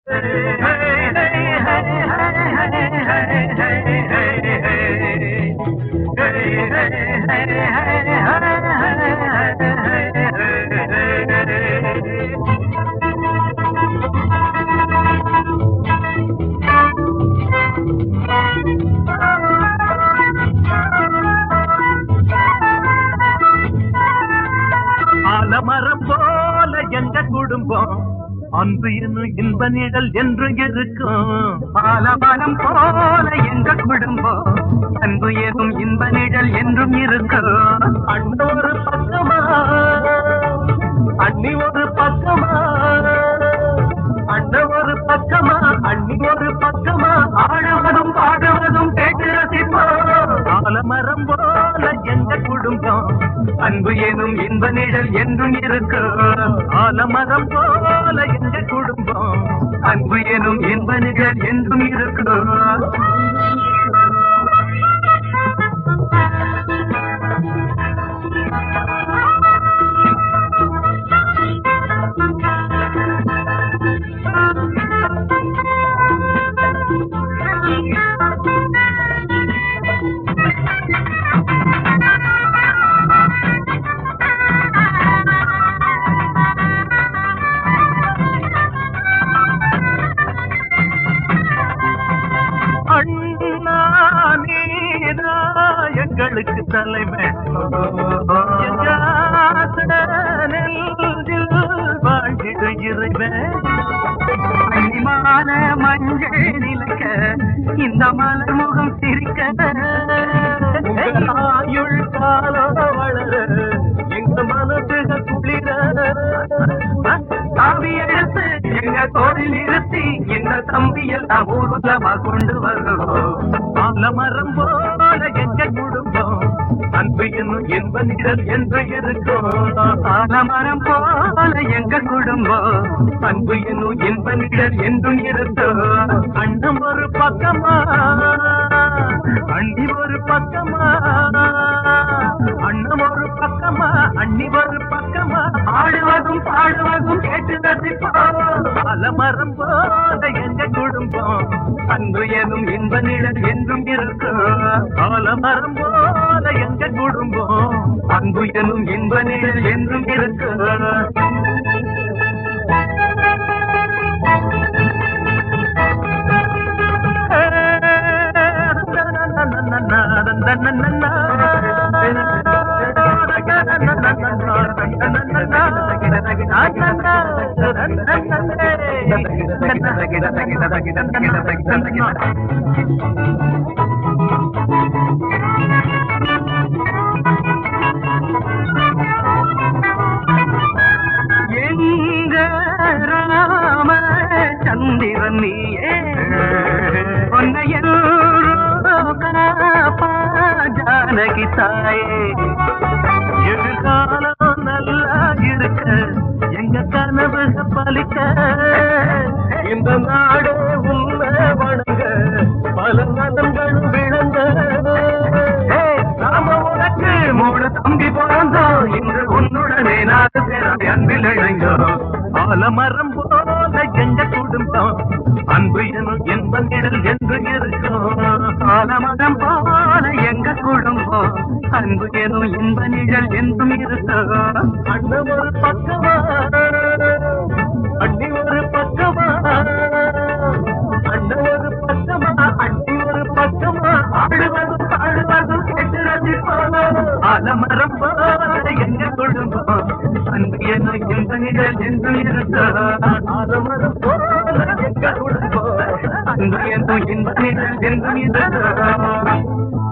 ஆலமரம் போல எங்க குடும்பம் அன்பு என்னும் இன்ப நிழல் என்று இருக்கும் பாலமரம் போல எங்க குடும்பம் அன்பு ஏதும் இன்ப நிழல் என்றும் இருக்கும் அண்ணன் ஒரு பக்கமா அண்ணி ஒரு பக்கமா அண்ணன் ஒரு பக்கமா அண்ணி ஒரு பக்கமா ஆடுவதும் பாடுவதும் கேட்டு ரசிப்போம் ஆலமரம் போல எங்க குடும்பம் அன்பு ஏதும் இன்ப நிழல் என்றும் இருக்கும் ஆலமரம் போல எங்க குடும்பம் அன்பு எனும் இன்ப நிழல் என்றும் இருக்கும் அண்ணா நீதா எங்களுக்கு தலைவன் எங்க ஆசை நெஞ்சில் வாழ்ந்திடு இறைவன் கண்ணிமான மஞ்சள் நிலக்க இந்த மலர் முகம் சிரிக்க உங்கள் ஆயுள் காலம் வளர எங்க மனசுக குளிர தாவி எடுத்து எங்க தோளில் இருத்தி இந்த தம்பி எல்லாம் ஊர்வலமா கொண்டு வருவோம் ஆலமரம் போல எங்க குடும்பம் அன்பு என்னும் என்ப நிழல் என்று இருக்கும் ஆலமரம் போல எங்க குடும்பம் அன்பு என்னும் இன்ப நிழல் என்றும் இருக்கும் அண்ணன் ஒரு பக்கமா அண்ணி ஒரு பக்கமா அண்ணன் ஒரு பக்கமா அண்ணி ஒரு பக்கமா ஆடுவதும் பாடுவதும் கேட்டு ரசிப்போம் ஆலமரம் போல எங்க குடும்பம் அன்பு எனும் இன்ப நிழல் என்றும் இருக்கும் ஆலமரம் போல எங்க குடும்பம் அன்பு எனும் இன்ப நிழல் என்றும் இருக்கும் எங்க ராம சந்திரன் நீயே பொன்னையோ காப்பா ஜானகி தாயே எதிர்காலம் நல்லா இருக்க எங்க கனவு பலிக்க இந்த நாடு உண்மை வணங்க பல நலன்களும் விளங்க நாம உனக்கு மூணு தம்பி பிறந்தோம் இன்று உன்னுடனே நாலு பேர் அன்பில் இணைந்தோம் ஆலமரம் போல எங்க குடும்பம் அன்பு எனும் என்ப நிழல் என்று இருக்கும் ஆலமரம் போல எங்க குடும்பம் அன்பு எனும் இன்ப நிழல் என்றும் இருக்கும் அண்ணன் ஒரு பக்கமா அண்ணி ஒரு பக்கமா அண்ணன் ஒரு பக்கமா அண்ணி ஒரு பக்கமா ஆடுவதும் பாடுவதும் கேட்டு ரசிப்போம் ஆலமரம் போல எங்க குடும்பம் அன்பு எனும் இன்ப நிழல் என்றும் இருக்கும் ஆலமரம் போல எங்க குடும்பம் அன்பு எனும் இன்ப நிழல் என்றும் இருக்கும்